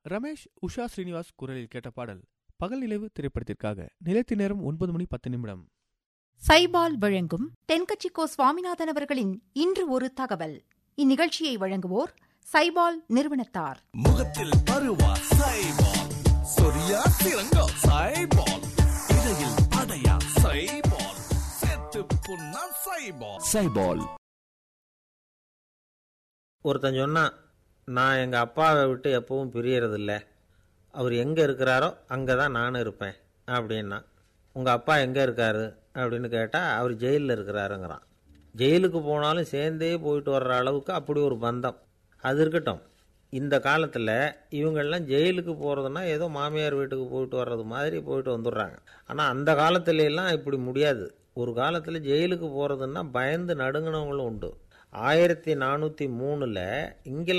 ரமேஷ் உஷா ஸ்ரீனிவாஸ் குரலில் கேட்ட பாடல் பகல் நிலவு திரைப்படத்திற்காக நிலைத்து நேரம் ஒன்பது மணி பத்து நிமிடம் சைபால் வழங்கும் தென்கட்சிக்கோ சுவாமிநாதன் அவர்களின் இன்று ஒரு தகவல் இந்நிகழ்ச்சியை வழங்குவோர் சைபால் நிறுவனத்தார் முகத்தில் பருவா சைபால் சொரியா சிறங்கோ சைபால் இடையில் அடையா சைபால் செத்து புண்ணா சைபால் சைபால் ஒருத்தன் சொன்னான் நான் எங்கள் அப்பாவை விட்டு எப்பவும் பிரியறதில்ல அவர் எங்கே இருக்கிறாரோ அங்கே தான் நானும் இருப்பேன் அப்படின்னா உங்கள் அப்பா எங்கே இருக்காரு அப்படின்னு கேட்டால் அவர் ஜெயிலில் இருக்கிறாருங்கிறான் ஜெயிலுக்கு போனாலும் சேர்ந்தே போயிட்டு வர்ற அளவுக்கு அப்படி ஒரு பந்தம் அது இருக்கட்டும் இந்த காலத்தில் இவங்கெல்லாம் ஜெயிலுக்கு போகிறதுனா ஏதோ மாமியார் வீட்டுக்கு போயிட்டு வர்றது மாதிரி போயிட்டு வந்துடுறாங்க ஆனால் அந்த காலத்துல எல்லாம் இப்படி முடியாது ஒரு காலத்தில் ஜெயிலுக்கு போகிறதுன்னா பயந்து நடுங்கினவங்களும் உண்டு ஆயிரத்தி நானூற்றி மூணில் இங்கிலாந்து